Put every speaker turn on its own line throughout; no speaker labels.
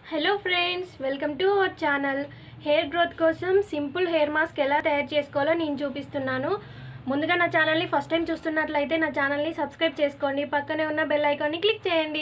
hello friends welcome to our channel hair growth కోసం simple hair mask ఎలా తయారు చేసుకోవాలో నేను చూపిస్తున్నాను ముందుగా నా ఛానల్ని ఫస్ట్ టైం చూస్తున్నట్లయితే నా ఛానల్ని సబ్స్క్రైబ్ చేసుకోండి పక్కనే ఉన్న బెల్ ఐకాన్ని క్లిక్ చేయండి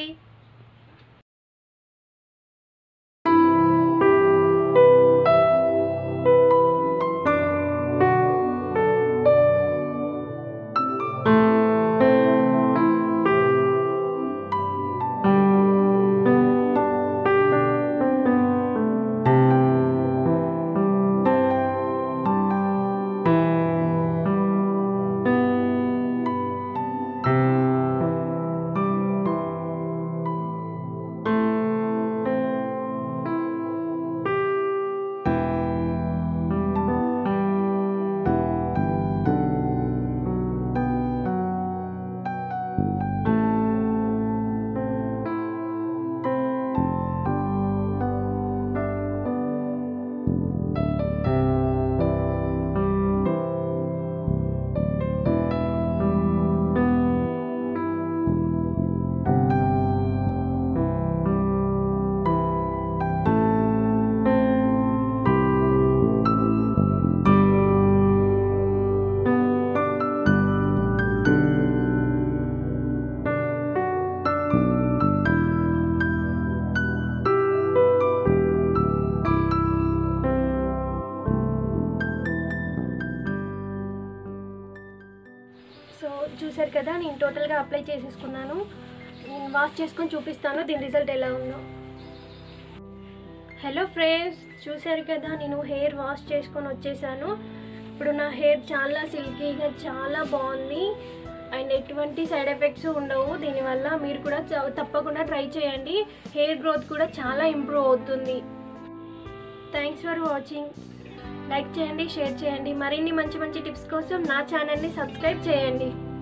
సో చూసారు కదా నేను టోటల్గా అప్లై చేసేసుకున్నాను నేను వాష్ చేసుకొని చూపిస్తాను దీని రిజల్ట్ ఎలా ఉందో హలో ఫ్రెండ్స్ చూసారు కదా నేను హెయిర్ వాష్ చేసుకొని వచ్చేసాను ఇప్పుడు నా హెయిర్ చాలా సిల్కీగా చాలా బాగుంది అండ్ ఎటువంటి సైడ్ ఎఫెక్ట్స్ ఉండవు దీనివల్ల మీరు కూడా చ- తప్పకుండా ట్రై చేయండి హెయిర్ గ్రోత్ కూడా చాలా ఇంప్రూవ్ అవుతుంది థ్యాంక్స్ ఫర్ వాచింగ్ లైక్ చేయండి షేర్ చేయండి మరిన్ని మంచి మంచి టిప్స్ కోసం నా ఛానల్ని సబ్స్క్రైబ్ చేయండి